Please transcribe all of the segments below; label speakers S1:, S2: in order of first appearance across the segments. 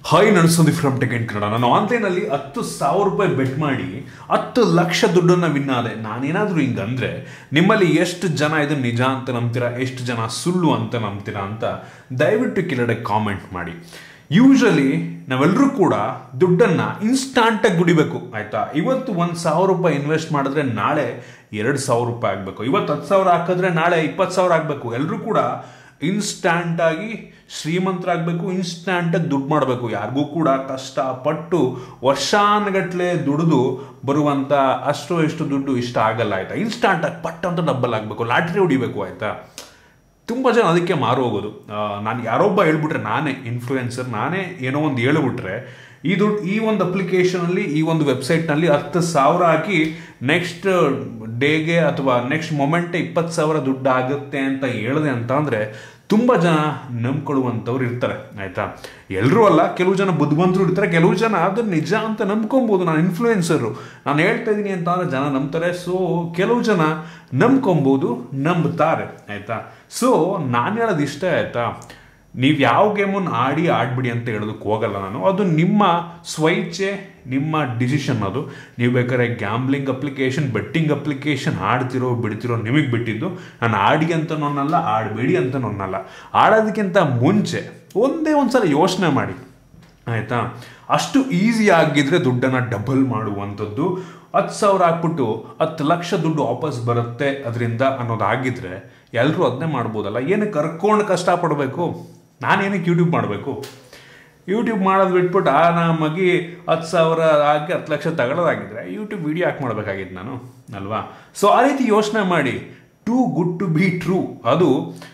S1: hi ನಾನು Sandeep from tech in Kannada ನಾನು ಆನ್ಲೈನಲ್ಲಿ ಹತ್ತು ಸಾವಿರ ರೂಪಾಯಿ ಬೆಟ್ ಮಾಡಿ ಹತ್ತು ಲಕ್ಷ ದುಡ್ಡನ್ನು ವಿನ್ ಆದೆ ನಾನೇನಾದರೂ ಹಿಂಗಂದ್ರೆ ನಿಮ್ಮಲ್ಲಿ ಎಷ್ಟು ಜನ ಇದು ನಿಜ ಅಂತ ನಂಬ್ತೀರಾ ಎಷ್ಟು ಜನ ಸುಳ್ಳು ಅಂತ ನಂಬ್ತೀರಾ ಅಂತ ದಯವಿಟ್ಟು ಕೆಳಗಡೆ ಕಾಮೆಂಟ್ ಮಾಡಿ ಯೂಶಲಿ ನಾವೆಲ್ಲರೂ ಕೂಡ ದುಡ್ಡನ್ನ ಇನ್ಸ್ಟಾಂಟಾಗಿ ಗುಡಿಬೇಕು ಆಯ್ತಾ ಇವತ್ತು ಒಂದು ಸಾವಿರ ರೂಪಾಯಿ ಇನ್ವೆಸ್ಟ್ ಮಾಡಿದ್ರೆ ನಾಳೆ ಎರಡು ಸಾವಿರ ರೂಪಾಯಿ ಆಗಬೇಕು ಇವತ್ತು ಹತ್ತು ಸಾವಿರ ಹಾಕಿದ್ರೆ ನಾಳೆ ಇಪ್ಪತ್ತು ಸಾವಿರ ಆಗಬೇಕು ಎಲ್ಲರೂ ಕೂಡ ಇನ್ಸ್ಟ್ಯಾಂಟ್ ಆಗಿ ಶ್ರೀಮಂತರಾಗಬೇಕು ಇನ್ಸ್ಟ್ಯಾಂಟಾಗಿ ದುಡ್ಡು ಮಾಡಬೇಕು ಯಾರಿಗೂ ಕೂಡ ಕಷ್ಟಪಟ್ಟು ವರ್ಷಾನುಗಟ್ಲೆ ದುಡಿದು ಬರುವಂಥ ಅಷ್ಟು ಎಷ್ಟು ದುಡ್ಡು ಇಷ್ಟ ಆಗಲ್ಲ ಆಯ್ತಾ ಇನ್ಸ್ಟಾಂಟಾಗಿ ಪಟ್ ಅಂತ ಡಬ್ಬಲ್ ಆಗಬೇಕು ಲಾಟ್ರಿ ಹೊಡಿಬೇಕು ಆಯ್ತಾ ತುಂಬ ಜನ ಅದಕ್ಕೆ ಮಾರು ಹೋಗೋದು ನಾನು ಯಾರೊಬ್ಬ ಹೇಳ್ಬಿಟ್ರೆ ನಾನೇ ಇನ್ಫ್ಲೂಯೆನ್ಸರ್ ನಾನೇ ಏನೋ ಒಂದು ಹೇಳ್ಬಿಟ್ರೆ ಈ ದುಡ್ಡು ಈ ಒಂದು ಅಪ್ಲಿಕೇಶನಲ್ಲಿ ಈ ಒಂದು ವೆಬ್ಸೈಟ್ನಲ್ಲಿ ಹತ್ತು ಸಾವಿರ ಹಾಕಿ ನೆಕ್ಸ್ಟ್ ಡೇಗೆ ಅಥವಾ ನೆಕ್ಸ್ಟ್ ಮೊಮೆಂಟೇ ಇಪ್ಪತ್ತು ಸಾವಿರ ದುಡ್ಡು ಆಗುತ್ತೆ ಅಂತ ಹೇಳಿದೆ ಅಂತ ಅಂದರೆ ತುಂಬ ಜನ ನಂಬ್ಕೊಳ್ಳುವಂಥವ್ರು ಇರ್ತಾರೆ ಆಯಿತಾ ಎಲ್ಲರೂ ಅಲ್ಲ ಕೆಲವು ಜನ ಬುದ್ಧಿವಂತರು ಇರ್ತಾರೆ ಕೆಲವು ಜನ ಅದು ನಿಜ ಅಂತ ನಂಬ್ಕೊಬೋದು ನಾನು ಇನ್ಫ್ಲೂಯೆನ್ಸರು ನಾನು ಹೇಳ್ತಾ ಇದ್ದೀನಿ ಅಂತ ಅಂದರೆ ಜನ ನಂಬ್ತಾರೆ ಸೊ ಕೆಲವು ಜನ ನಂಬ್ಕೊಬೋದು ನಂಬ್ತಾರೆ ಆಯಿತಾ ಸೊ ನಾನು ಹೇಳೋದು ಇಷ್ಟ ಆಯಿತಾ ನೀವು ಯಾವ ಗೇಮನ್ನು ಆಡಿ ಆಡ್ಬಿಡಿ ಅಂತ ಹೇಳೋದಕ್ಕೆ ಹೋಗಲ್ಲ ನಾನು ಅದು ನಿಮ್ಮ ಸ್ವಇಚ್ಛೆ ನಿಮ್ಮ ಡಿಸಿಷನ್ ಅದು ನೀವು ಬೇಕಾದ್ರೆ ಗ್ಯಾಮ್ಲಿಂಗ್ ಅಪ್ಲಿಕೇಶನ್ ಬೆಟ್ಟಿಂಗ್ ಅಪ್ಲಿಕೇಶನ್ ಆಡ್ತಿರೋ ಬಿಡ್ತಿರೋ ನಿಮಗೆ ಬಿಟ್ಟಿದ್ದು ನಾನು ಆಡಿ ಅಂತ ಅನ್ನಲ್ಲ ಆಡಬೇಡಿ ಅಂತ ಅನ್ನಲ್ಲ ಆಡೋದಕ್ಕಿಂತ ಮುಂಚೆ ಒಂದೇ ಒಂದು ಸಲ ಯೋಚನೆ ಮಾಡಿ ಆಯಿತಾ ಅಷ್ಟು ಈಸಿ ಆಗಿದ್ರೆ ದುಡ್ಡನ್ನು ಡಬಲ್ ಮಾಡುವಂಥದ್ದು ಹತ್ತು ಸಾವಿರ ಹಾಕ್ಬಿಟ್ಟು ಹತ್ತು ಲಕ್ಷ ದುಡ್ಡು ವಾಪಸ್ ಬರುತ್ತೆ ಅದರಿಂದ ಅನ್ನೋದಾಗಿದ್ರೆ ಎಲ್ಲರೂ ಅದನ್ನೇ ಮಾಡ್ಬೋದಲ್ಲ ಏನಕ್ಕೆ ಕರ್ಕೊಂಡು ಕಷ್ಟಪಡಬೇಕು ನಾನೇನಕ್ಕೆ ಯೂಟ್ಯೂಬ್ ಮಾಡಬೇಕು ಯೂಟ್ಯೂಬ್ ಮಾಡೋದು ಬಿಟ್ಬಿಟ್ಟು ಆ ನಮಗೆ ಹತ್ತು ಸಾವಿರ ಹಾಕಿ ಹತ್ತು ಲಕ್ಷ ತಗೊಳ್ಳೋದಾಗಿದ್ರೆ ಯೂಟ್ಯೂಬ್ ವಿಡಿಯೋ ಹಾಕಿ ಮಾಡಬೇಕಾಗಿತ್ತು ನಾನು ಅಲ್ವಾ ಸೊ ಆ ರೀತಿ ಯೋಚನೆ ಮಾಡಿ too good to be true ಅದು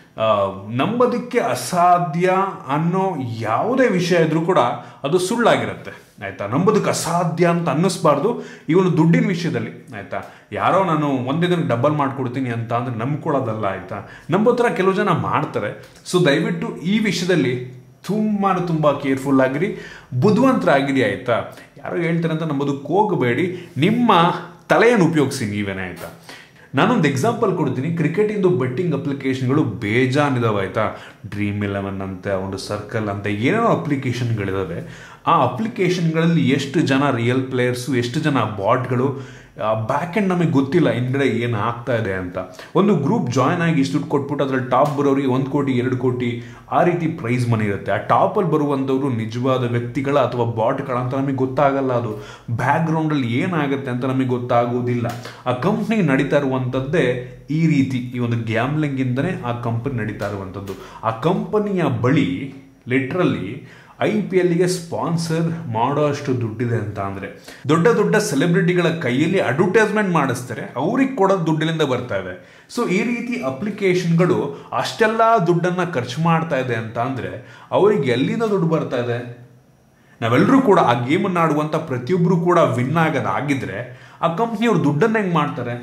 S1: ನಂಬೋದಕ್ಕೆ ಅಸಾಧ್ಯ ಅನ್ನೋ ಯಾವುದೇ ವಿಷಯ ಇದ್ರೂ ಕೂಡ ಅದು ಸುಳ್ಳಾಗಿರುತ್ತೆ ಆಯ್ತಾ ನಂಬೋದಕ್ಕೆ ಅಸಾಧ್ಯ ಅಂತ ಅನ್ನಿಸ್ಬಾರ್ದು ಈ ಒಂದು ದುಡ್ಡಿನ ವಿಷಯದಲ್ಲಿ ಆಯ್ತಾ ಯಾರೋ ನಾನು ಒಂದೇ ದಿನ ಡಬಲ್ ಮಾಡ್ಕೊಡ್ತೀನಿ ಅಂತ ಅಂದ್ರೆ ನಂಬ್ಕೊಳ್ಳೋದಲ್ಲ ಆಯ್ತಾ ನಂಬೋ ಥರ ಕೆಲವು ಜನ ಮಾಡ್ತಾರೆ ಸೊ ದಯವಿಟ್ಟು ಈ ವಿಷಯದಲ್ಲಿ ತುಂಬಾ ತುಂಬ ಕೇರ್ಫುಲ್ ಆಗಿರಿ ಬುದ್ಧಿವಂತರಾಗಿರಿ ಆಯ್ತಾ ಯಾರೋ ಹೇಳ್ತಾರೆ ಅಂತ ನಂಬೋದಕ್ಕೆ ಹೋಗಬೇಡಿ ನಿಮ್ಮ ತಲೆಯನ್ನು ಉಪಯೋಗಿಸಿ ನೀವೇನೇ ಆಯ್ತಾ ನಾನೊಂದು ಎಕ್ಸಾಂಪಲ್ ಕೊಡ್ತೀನಿ ಕ್ರಿಕೆಟಿಂದು ಬೆಟ್ಟಿಂಗ್ ಅಪ್ಲಿಕೇಶನ್ಗಳು ಬೇಜಾನಿದಾವೆ ಆಯ್ತಾ ಡ್ರೀಮ್ ಇಲೆವೆನ್ ಅಂತೆ ಒಂದು ಸರ್ಕಲ್ ಅಂತ ಏನೇನೋ ಅಪ್ಲಿಕೇಶನ್ಗಳಿದಾವೆ ಆ ಅಪ್ಲಿಕೇಶನ್ಗಳಲ್ಲಿ ಎಷ್ಟು ಜನ ರಿಯಲ್ ಪ್ಲೇಯರ್ಸು ಎಷ್ಟು ಜನ ಬಾಟ್ಗಳು ಬ್ಯಾಕ್ ಎಂಡ್ ನಮಗೆ ಗೊತ್ತಿಲ್ಲ ಹಿಂದ್ಗಡೆ ಏನು ಆಗ್ತಾ ಇದೆ ಅಂತ ಒಂದು ಗ್ರೂಪ್ ಜಾಯ್ನ್ ಆಗಿ ಇಷ್ಟು ದುಡ್ಡು ಕೊಟ್ಬಿಟ್ಟು ಅದ್ರಲ್ಲಿ ಟಾಪ್ ಬರೋರಿಗೆ ಒಂದು ಕೋಟಿ ಎರಡು ಕೋಟಿ ಆ ರೀತಿ ಪ್ರೈಸ್ ಮನಿ ಇರುತ್ತೆ ಆ ಟಾಪಲ್ಲಿ ಬರುವಂಥವ್ರು ನಿಜವಾದ ವ್ಯಕ್ತಿಗಳ ಅಥವಾ ಬಾಟ್ಗಳ ಅಂತ ನಮಗೆ ಗೊತ್ತಾಗಲ್ಲ ಅದು ಬ್ಯಾಕ್ಗ್ರೌಂಡಲ್ಲಿ ಏನಾಗುತ್ತೆ ಅಂತ ನಮಗೆ ಗೊತ್ತಾಗೋದಿಲ್ಲ ಆ ಕಂಪ್ನಿ ನಡೀತಾ ಇರುವಂಥದ್ದೇ ಈ ರೀತಿ ಈ ಒಂದು ಗ್ಯಾಮ್ಲಿಂಗಿಂದನೇ ಆ ಕಂಪನಿ ನಡೀತಾ ಇರುವಂಥದ್ದು ಆ ಕಂಪನಿಯ ಬಳಿ ಲಿಟ್ರಲಿ ಐ ಪಿ ಎಲ್ಗೆ ಸ್ಪಾನ್ಸರ್ ಮಾಡೋ ಅಷ್ಟು ದುಡ್ಡಿದೆ ಅಂತ ಅಂದರೆ ದೊಡ್ಡ ದೊಡ್ಡ ಸೆಲೆಬ್ರಿಟಿಗಳ ಕೈಯಲ್ಲಿ ಅಡ್ವರ್ಟೈಸ್ಮೆಂಟ್ ಮಾಡಿಸ್ತಾರೆ ಅವ್ರಿಗೆ ಕೊಡೋದು ದುಡ್ಡಿನಿಂದ ಬರ್ತಾ ಇದೆ ಸೊ ಈ ರೀತಿ ಅಪ್ಲಿಕೇಶನ್ಗಳು ಅಷ್ಟೆಲ್ಲ ದುಡ್ಡನ್ನು ಖರ್ಚು ಮಾಡ್ತಾ ಇದೆ ಅಂತ ಅಂದರೆ ಅವ್ರಿಗೆ ಎಲ್ಲಿಂದ ದುಡ್ಡು ಬರ್ತಾ ಇದೆ ನಾವೆಲ್ಲರೂ ಕೂಡ ಆ ಗೇಮನ್ನು ಆಡುವಂಥ ಪ್ರತಿಯೊಬ್ಬರು ಕೂಡ ವಿನ್ ಆಗೋದಾಗಿದ್ರೆ ಆ ಕಂಪ್ನಿಯವ್ರು ದುಡ್ಡನ್ನು ಹೆಂಗೆ ಮಾಡ್ತಾರೆ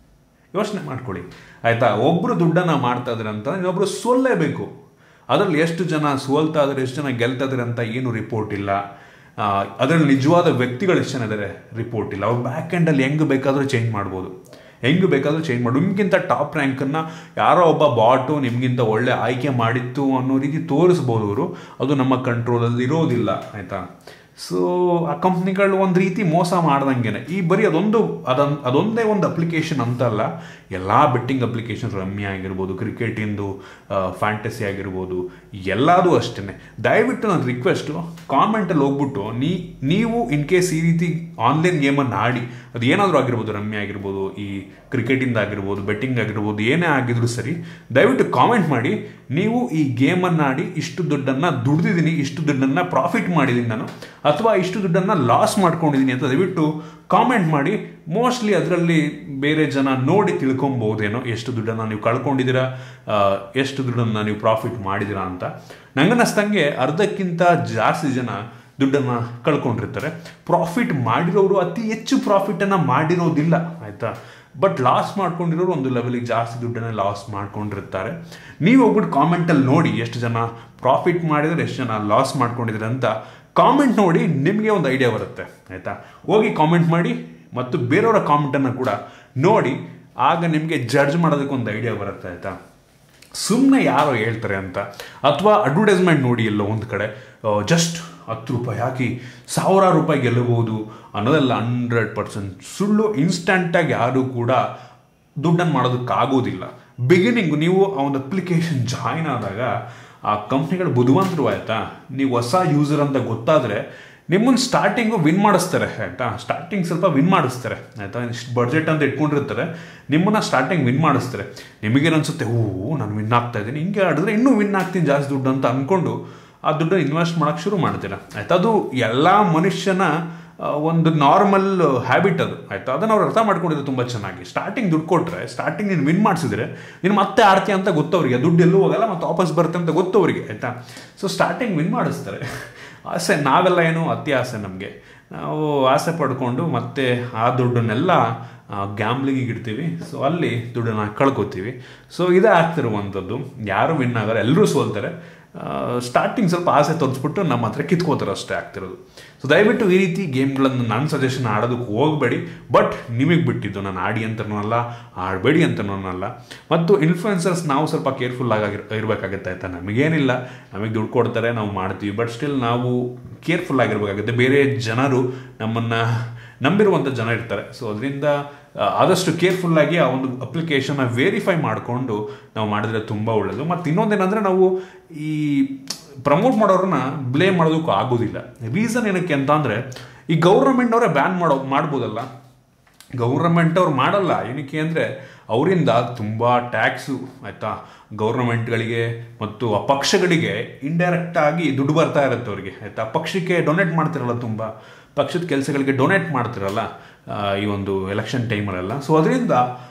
S1: ಯೋಚನೆ ಮಾಡ್ಕೊಳ್ಳಿ ಆಯಿತಾ ಒಬ್ಬರು ದುಡ್ಡನ್ನು ಮಾಡ್ತಾ ಇದ್ದಾರೆ ಅಂತ ಇನ್ನೊಬ್ಬರು ಸೋಲ್ಲೇಬೇಕು ಅದರಲ್ಲಿ ಎಷ್ಟು ಜನ ಸೋಲ್ತಾ ಇದ್ದಾರೆ ಎಷ್ಟು ಜನ ಗೆಲ್ತಾ ಇದ್ದಾರೆ ಅಂತ ಏನು ರಿಪೋರ್ಟ್ ಇಲ್ಲ ಅದರಲ್ಲಿ ನಿಜವಾದ ವ್ಯಕ್ತಿಗಳು ಎಷ್ಟು ಜನ ಇದ್ದಾರೆ ರಿಪೋರ್ಟ್ ಇಲ್ಲ ಅವ್ರು ಬ್ಯಾಕ್ ಎಂಡಲ್ಲಿ ಹೆಂಗೆ ಬೇಕಾದರೂ ಚೇಂಜ್ ಮಾಡ್ಬೋದು ಹೆಂಗೆ ಬೇಕಾದರೂ ಚೇಂಜ್ ಮಾಡು ನಿಮಗಿಂತ ಟಾಪ್ ರ್ಯಾಂಕನ್ನು ಯಾರೋ ಒಬ್ಬ ಬಾಟು ನಿಮಗಿಂತ ಒಳ್ಳೆ ಆಯ್ಕೆ ಮಾಡಿತ್ತು ಅನ್ನೋ ರೀತಿ ತೋರಿಸ್ಬೋದು ಅವರು ಅದು ನಮ್ಮ ಕಂಟ್ರೋಲಲ್ಲಿ ಇರೋದಿಲ್ಲ ಆಯಿತಾ ಸೊ ಆ ಕಂಪ್ನಿಗಳು ಒಂದು ರೀತಿ ಮೋಸ ಮಾಡ್ದಂಗೆ ಈ ಬರೀ ಅದೊಂದು ಅದೊಂದು ಅದೊಂದೇ ಒಂದು ಅಪ್ಲಿಕೇಶನ್ ಅಂತಲ್ಲ ಎಲ್ಲ ಬೆಟ್ಟಿಂಗ್ ಅಪ್ಲಿಕೇಶನ್ ರಮ್ಮಿ ಆಗಿರ್ಬೋದು ಕ್ರಿಕೆಟಿಂದು ಫ್ಯಾಂಟಸಿ ಆಗಿರ್ಬೋದು ಎಲ್ಲದೂ ಅಷ್ಟೇ ದಯವಿಟ್ಟು ನನ್ನ ರಿಕ್ವೆಸ್ಟು ಕಾಮೆಂಟಲ್ಲಿ ಹೋಗ್ಬಿಟ್ಟು ನೀ ನೀವು ಇನ್ ಕೇಸ್ ಈ ರೀತಿ ಆನ್ಲೈನ್ ಗೇಮನ್ನು ಆಡಿ ಅದು ಏನಾದರೂ ಆಗಿರ್ಬೋದು ರಮ್ಮಿ ಆಗಿರ್ಬೋದು ಈ ಕ್ರಿಕೆಟಿಂದ ಆಗಿರ್ಬೋದು ಬೆಟ್ಟಿಂಗ್ ಆಗಿರ್ಬೋದು ಏನೇ ಆಗಿದ್ರು ಸರಿ ದಯವಿಟ್ಟು ಕಾಮೆಂಟ್ ಮಾಡಿ ನೀವು ಈ ಗೇಮನ್ನು ಆಡಿ ಇಷ್ಟು ದುಡ್ಡನ್ನು ದುಡ್ದಿದ್ದೀನಿ ಇಷ್ಟು ದುಡ್ಡನ್ನು ಪ್ರಾಫಿಟ್ ಮಾಡಿದ್ದೀನಿ ನಾನು ಅಥವಾ ಇಷ್ಟು ದುಡ್ಡನ್ನು ಲಾಸ್ ಮಾಡ್ಕೊಂಡಿದ್ದೀನಿ ಅಂತ ದಯವಿಟ್ಟು ಕಾಮೆಂಟ್ ಮಾಡಿ ಮೋಸ್ಟ್ಲಿ ಅದರಲ್ಲಿ ಬೇರೆ ಜನ ನೋಡಿ ತಿಳ್ಕೊಬೋದೇನೋ ಎಷ್ಟು ದುಡ್ಡನ್ನು ನೀವು ಕಳ್ಕೊಂಡಿದ್ದೀರಾ ಎಷ್ಟು ದುಡ್ಡನ್ನು ನೀವು ಪ್ರಾಫಿಟ್ ಮಾಡಿದ್ದೀರಾ ಅಂತ ನಂಗನ್ನಿಸ್ದಂಗೆ ಅರ್ಧಕ್ಕಿಂತ ಜಾಸ್ತಿ ಜನ ದುಡ್ಡನ್ನು ಕಳ್ಕೊಂಡಿರ್ತಾರೆ ಪ್ರಾಫಿಟ್ ಮಾಡಿರೋರು ಅತಿ ಹೆಚ್ಚು ಪ್ರಾಫಿಟನ್ನು ಮಾಡಿರೋದಿಲ್ಲ ಆಯಿತಾ ಬಟ್ ಲಾಸ್ ಮಾಡ್ಕೊಂಡಿರೋರು ಒಂದು ಲೆವೆಲಿಗೆ ಜಾಸ್ತಿ ದುಡ್ಡನ್ನು ಲಾಸ್ ಮಾಡ್ಕೊಂಡಿರ್ತಾರೆ ನೀವು ಹೋಗ್ಬಿಟ್ಟು ಕಾಮೆಂಟಲ್ಲಿ ನೋಡಿ ಎಷ್ಟು ಜನ ಪ್ರಾಫಿಟ್ ಮಾಡಿದರೆ ಎಷ್ಟು ಜನ ಲಾಸ್ ಮಾಡ್ಕೊಂಡಿದ್ದಾರೆ ಅಂತ ಕಾಮೆಂಟ್ ನೋಡಿ ನಿಮಗೆ ಒಂದು ಐಡಿಯಾ ಬರುತ್ತೆ ಆಯಿತಾ ಹೋಗಿ ಕಾಮೆಂಟ್ ಮಾಡಿ ಮತ್ತು ಬೇರೆಯವರ ಕಾಮೆಂಟನ್ನು ಕೂಡ ನೋಡಿ ಆಗ ನಿಮಗೆ ಜಡ್ಜ್ ಮಾಡೋದಕ್ಕೆ ಒಂದು ಐಡಿಯಾ ಬರುತ್ತೆ ಆಯಿತಾ ಸುಮ್ಮನೆ ಯಾರೋ ಹೇಳ್ತಾರೆ ಅಂತ ಅಥವಾ ಅಡ್ವರ್ಟೈಸ್ಮೆಂಟ್ ನೋಡಿ ಎಲ್ಲೋ ಒಂದು ಕಡೆ ಜಸ್ಟ್ ಹತ್ತು ರೂಪಾಯಿ ಹಾಕಿ ಸಾವಿರಾರು ರೂಪಾಯಿ ಗೆಲ್ಲಬಹುದು ಅನ್ನೋದೆಲ್ಲ ಹಂಡ್ರೆಡ್ ಪರ್ಸೆಂಟ್ ಸುಳ್ಳು ಇನ್ಸ್ಟಂಟಾಗಿ ಯಾರು ಕೂಡ ದುಡ್ಡನ್ನು ಮಾಡೋದಕ್ಕಾಗೋದಿಲ್ಲ ಬಿಗಿನಿಂಗ್ ನೀವು ಆ ಒಂದು ಅಪ್ಲಿಕೇಶನ್ ಜಾಯಿನ್ ಆದಾಗ ಆ ಕಂಪ್ನಿಗಳು ಬುದ್ಧಿವಂತರು ಆಯ್ತಾ ನೀವು ಹೊಸ ಯೂಸರ್ ಅಂತ ಗೊತ್ತಾದರೆ ನಿಮ್ಮನ್ನು ಸ್ಟಾರ್ಟಿಂಗು ವಿನ್ ಮಾಡಿಸ್ತಾರೆ ಆಯಿತಾ ಸ್ಟಾರ್ಟಿಂಗ್ ಸ್ವಲ್ಪ ವಿನ್ ಮಾಡಿಸ್ತಾರೆ ಆಯಿತಾ ಇಷ್ಟು ಬಡ್ಜೆಟ್ ಅಂತ ಇಟ್ಕೊಂಡಿರ್ತಾರೆ ನಿಮ್ಮನ್ನ ಸ್ಟಾರ್ಟಿಂಗ್ ವಿನ್ ಮಾಡಿಸ್ತಾರೆ ನಿಮಗೇನು ಅನ್ಸುತ್ತೆ ಓ ನಾನು ವಿನ್ ಆಗ್ತಾ ಇದ್ದೀನಿ ಹಿಂಗೆ ಆಡಿದ್ರೆ ಇನ್ನೂ ವಿನ್ ಆಗ್ತೀನಿ ಜಾಸ್ತಿ ದುಡ್ಡು ಅಂತ ಅಂದ್ಕೊಂಡು ಆ ದುಡ್ಡು ಇನ್ವೆಸ್ಟ್ ಮಾಡೋಕ್ಕೆ ಶುರು ಮಾಡ್ತೀರಾ ಆಯ್ತಾ ಅದು ಎಲ್ಲ ಮನುಷ್ಯನ ಆ, ಒಂದು ನಾರ್ಮಲ್ ಹ್ಯಾಬಿಟ್ ಅದು ಆಯ್ತಾ ಅದನ್ನು ಅವ್ರು ಅರ್ಥ ಮಾಡ್ಕೊಂಡಿದ್ರು ತುಂಬ ಚೆನ್ನಾಗಿ ಸ್ಟಾರ್ಟಿಂಗ್ ದುಡ್ಡು ಕೊಟ್ಟರೆ ಸ್ಟಾರ್ಟಿಂಗ್ ನೀನು ವಿನ್ ಮಾಡಿಸಿದ್ರೆ ನೀನು ಮತ್ತೆ ಆಡ್ತೀಯ ಅಂತ ಗೊತ್ತವರಿಗೆ ದುಡ್ಡು ಎಲ್ಲೂ ಹೋಗಲ್ಲ ಮತ್ತೆ ವಾಪಸ್ ಬರುತ್ತೆ ಅಂತ ಗೊತ್ತವರಿಗೆ ಆಯ್ತಾ ಸೊ ಸ್ಟಾರ್ಟಿಂಗ್ ವಿನ್ ಮಾಡಿಸ್ತಾರೆ ಆಸೆ ನಾವೆಲ್ಲ ಏನು ಅತಿ ಆಸೆ ನಮಗೆ ನಾವು ಆಸೆ ಪಡ್ಕೊಂಡು ಮತ್ತೆ ಆ ದುಡ್ಡನ್ನೆಲ್ಲ ಗ್ಯಾಮ್ಲಿಂಗಿಗೆ ಇಡ್ತೀವಿ ಸೊ ಅಲ್ಲಿ ದುಡ್ಡನ್ನ ಕಳ್ಕೊತೀವಿ ಸೊ ಇದೇ ಆಗ್ತಿರುವಂಥದ್ದು ಯಾರು ವಿನ್ ಆಗಲ್ಲ ಎಲ್ಲರೂ ಸೋಲ್ತಾರೆ ಸ್ಟಾರ್ಟಿಂಗ್ ಸ್ವಲ್ಪ ಆಸೆ ತೋರಿಸ್ಬಿಟ್ಟು ನಮ್ಮ ಹತ್ರ ಕಿತ್ಕೋತಾರೆ ಅಷ್ಟೇ ಆಗ್ತಿರೋದು ಸೊ ದಯವಿಟ್ಟು ಈ ರೀತಿ ಗೇಮ್ಗಳನ್ನು ನನ್ನ ಸಜೆಷನ್ ಆಡೋದಕ್ಕೆ ಹೋಗಬೇಡಿ ಬಟ್ ನಿಮಗೆ ಬಿಟ್ಟಿದ್ದು ನಾನು ಆಡಿ ಅಂತನೂ ಅಲ್ಲ ಆಡಬೇಡಿ ಅಂತನೂ ಅಲ್ಲ ಮತ್ತು ಇನ್ಫ್ಲುಯೆನ್ಸರ್ಸ್ ನಾವು ಸ್ವಲ್ಪ ಕೇರ್ಫುಲ್ ಆಗಿ ಇರಬೇಕಾಗುತ್ತೆ ಆಯ್ತಾ ನಮಗೇನಿಲ್ಲ ನಮಗೆ ದುಡ್ಡು ಕೊಡ್ತಾರೆ ನಾವು ಮಾಡ್ತೀವಿ ಬಟ್ ಸ್ಟಿಲ್ ನಾವು ಕೇರ್ಫುಲ್ ಆಗಿರ್ಬೇಕಾಗುತ್ತೆ ಬೇರೆ ಜನರು ನಮ್ಮನ್ನು ನಂಬಿರುವಂಥ ಜನ ಇರ್ತಾರೆ ಸೊ ಅದರಿಂದ ಆದಷ್ಟು ಕೇರ್ಫುಲ್ಲಾಗಿ ಆ ಒಂದು ಅಪ್ಲಿಕೇಶನ್ನ ವೇರಿಫೈ ಮಾಡಿಕೊಂಡು ನಾವು ಮಾಡಿದ್ರೆ ತುಂಬ ಒಳ್ಳೆಯದು ಮತ್ತು ಇನ್ನೊಂದೇನೆಂದರೆ ನಾವು ಈ ಪ್ರಮೋಟ್ ಮಾಡೋರನ್ನ ಬ್ಲೇಮ್ ಮಾಡೋದಕ್ಕೂ ಆಗೋದಿಲ್ಲ ರೀಸನ್ ಏನಕ್ಕೆ ಅಂತ ಅಂದರೆ ಈ ಗೌರ್ಮೆಂಟ್ನವರೇ ಬ್ಯಾನ್ ಮಾಡೋ ಮಾಡ್ಬೋದಲ್ಲ ಗೌರ್ಮೆಂಟ್ ಅವ್ರು ಮಾಡಲ್ಲ ಏನಕ್ಕೆ ಅಂದರೆ ಅವರಿಂದ ತುಂಬ ಟ್ಯಾಕ್ಸು ಆಯಿತಾ ಗೌರ್ಮೆಂಟ್ಗಳಿಗೆ ಮತ್ತು ಆ ಪಕ್ಷಗಳಿಗೆ ಇಂಡೈರೆಕ್ಟ್ ಆಗಿ ದುಡ್ಡು ಬರ್ತಾ ಇರುತ್ತೆ ಅವರಿಗೆ ಆಯಿತಾ ಪಕ್ಷಕ್ಕೆ ಡೊನೇಟ್ ಮಾಡ್ತಿರಲ್ಲ ತುಂಬ ಪಕ್ಷದ ಕೆಲಸಗಳಿಗೆ ಡೊನೇಟ್ ಮಾಡ್ತಿರಲ್ಲ ಆ, ಈ ಒಂದು ಎಲೆಕ್ಷನ್ ಟೈಮಲ್ಲೆಲ್ಲ ಸೊ ಅದರಿಂದ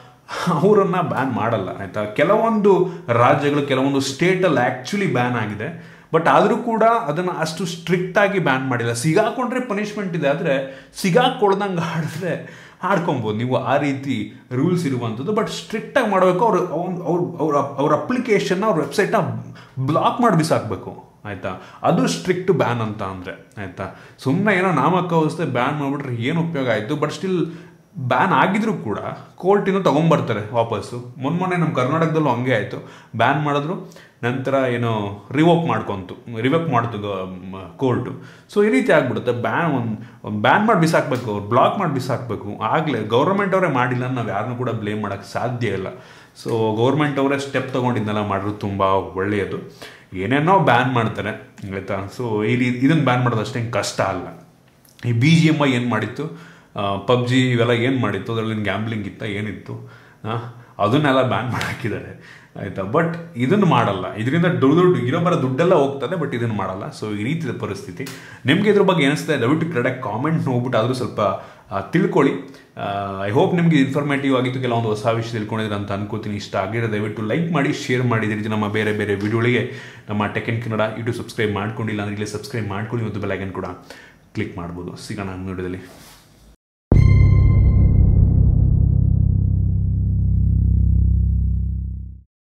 S1: ಅವರನ್ನು ಬ್ಯಾನ್ ಮಾಡಲ್ಲ ಆಯಿತಾ ಕೆಲವೊಂದು ರಾಜ್ಯಗಳು ಕೆಲವೊಂದು ಸ್ಟೇಟಲ್ಲಿ ಆ್ಯಕ್ಚುಲಿ ಬ್ಯಾನ್ ಆಗಿದೆ ಬಟ್ ಆದರೂ ಕೂಡ ಅದನ್ನು ಅಷ್ಟು ಸ್ಟ್ರಿಕ್ಟ್ ಆಗಿ ಬ್ಯಾನ್ ಮಾಡಿಲ್ಲ ಸಿಗಾಕೊಂಡ್ರೆ ಪನಿಷ್ಮೆಂಟ್ ಇದೆ ಆದರೆ ಸಿಗಾಕೊಳ್ದಂಗೆ ಆಡಿದ್ರೆ ಆಡ್ಕೊಬೋದು ನೀವು ಆ ರೀತಿ ರೂಲ್ಸ್ ಇರುವಂಥದ್ದು ಬಟ್ ಸ್ಟ್ರಿಕ್ಟಾಗಿ ಮಾಡಬೇಕು ಅವರು ಅವ್ರ ಅವ್ರ ಅವ್ರ ಅಪ್ಲಿಕೇಶನ್ನ ಅವ್ರ ವೆಬ್ಸೈಟ್ನ ಬ್ಲಾಕ್ ಮಾಡಿ ಬಿಸಾಕಬೇಕು ಆಯಿತಾ ಅದು ಸ್ಟ್ರಿಕ್ಟ್ ಬ್ಯಾನ್ ಅಂತ ಅಂದರೆ ಆಯಿತಾ ಸುಮ್ಮನೆ ಏನೋ ನಾಮಕವಸ್ಥೆ ಬ್ಯಾನ್ ಮಾಡಿಬಿಟ್ರೆ ಏನು ಉಪಯೋಗ ಆಯಿತು ಬಟ್ ಸ್ಟಿಲ್ ಬ್ಯಾನ್ ಆಗಿದ್ರು ಕೂಡ ಕೋರ್ಟಿನೂ ತೊಗೊಂಬರ್ತಾರೆ ವಾಪಸ್ಸು ಮೊನ್ನೆ ನಮ್ಮ ಕರ್ನಾಟಕದಲ್ಲೂ ಹಂಗೆ ಆಯಿತು ಬ್ಯಾನ್ ಮಾಡಿದ್ರು ನಂತರ ಏನೋ ರಿವೋಕ್ ಮಾಡ್ಕೊಂತು ರಿವೋಕ್ ಮಾಡ್ತು ಕೋರ್ಟು ಸೊ ಈ ರೀತಿ ಆಗ್ಬಿಡುತ್ತೆ ಬ್ಯಾನ್ ಒಂದು ಬ್ಯಾನ್ ಮಾಡಿ ಬಿಸಾಕಬೇಕು ಅವ್ರು ಬ್ಲಾಕ್ ಮಾಡಿ ಬಿಸಾಕಬೇಕು ಆಗಲೇ ಗೌರ್ಮೆಂಟ್ ಅವರೇ ಮಾಡಿಲ್ಲ ಅಂತ ನಾವು ಯಾರನ್ನೂ ಕೂಡ ಬ್ಲೇಮ್ ಮಾಡೋಕ್ಕೆ ಸಾಧ್ಯ ಇಲ್ಲ ಸೊ ಗೌರ್ಮೆಂಟ್ ಅವರೇ ಸ್ಟೆಪ್ ತೊಗೊಂಡಿದ್ದೆಲ್ಲ ಮಾಡೋದು ತುಂಬ ಒಳ್ಳೆಯದು ಏನೇನೋ ಬ್ಯಾನ್ ಮಾಡ್ತಾರೆ ಆಯಿತಾ ಸೊ ಈ ರೀತಿ ಇದನ್ನು ಬ್ಯಾನ್ ಮಾಡೋದು ಅಷ್ಟೇನು ಕಷ್ಟ ಅಲ್ಲ ಈ ಬಿ ಜಿ ಎಮ್ ಐ ಏನು ಮಾಡಿತ್ತು ಪಬ್ಜಿ ಇವೆಲ್ಲ ಏನು ಮಾಡಿತ್ತು ಅದರಲ್ಲಿ ಗ್ಯಾಮ್ಲಿಂಗ್ ಇತ್ತ ಏನಿತ್ತು ಆ, ಅದನ್ನೆಲ್ಲ ಬ್ಯಾನ್ ಮಾಡಾಕಿದ್ದಾರೆ ಆಯಿತಾ ಬಟ್ ಇದನ್ನು ಮಾಡಲ್ಲ ಇದರಿಂದ ದುಡ್ಡು ದುಡ್ಡು ಇರೋ ಬರೋ ದುಡ್ಡೆಲ್ಲ ಹೋಗ್ತದೆ ಬಟ್ ಇದನ್ನು ಮಾಡಲ್ಲ ಸೊ ಈ ರೀತಿಯ ಪರಿಸ್ಥಿತಿ ನಿಮಗೆ ಇದ್ರ ಬಗ್ಗೆ ಏನಿಸ್ತದೆ ದಯವಿಟ್ಟು ಕೆಳಗಡೆ ಕಾಮೆಂಟ್ ನೋಡ್ಬಿಟ್ಟು ಆದರೂ ಸ್ವಲ್ಪ ಆ, ತಿಳ್ಕೊಳ್ಳಿ ಐ ಹೋಪ್ ನಿಮಗೆ ಇನ್ಫಾರ್ಮೇಟಿವ್ ಆಗಿತ್ತು ಕೆಲವೊಂದು ಹೊಸ ವಿಷಯ ತಿಳ್ಕೊಂಡಿದ್ರೆ ಅಂತ ಅನ್ಕೋತೀನಿ ಇಷ್ಟ ಆಗಿರೋ ದಯವಿಟ್ಟು ಲೈಕ್ ಮಾಡಿ ಶೇರ್ ಮಾಡಿ ಇದೇ ರೀತಿ ನಮ್ಮ ಬೇರೆ ಬೇರೆ ವಿಡಿಯೋಗಳಿಗೆ ನಮ್ಮ tech in Kannada YouTube subscribe ಮಾಡ್ಕೊಂಡಿಲ್ಲ ಅಂದರೆ ಇಲ್ಲಿ ಸಬ್ಸ್ಕ್ರೈಬ್ ಮಾಡ್ಕೊಳ್ಳಿ ಮತ್ತು ಬೆಲೈಕನ್ ಕೂಡ ಕ್ಲಿಕ್ ಮಾಡ್ಬೋದು ಸಿಗೋಣ ವಿಡಿಯೋದಲ್ಲಿ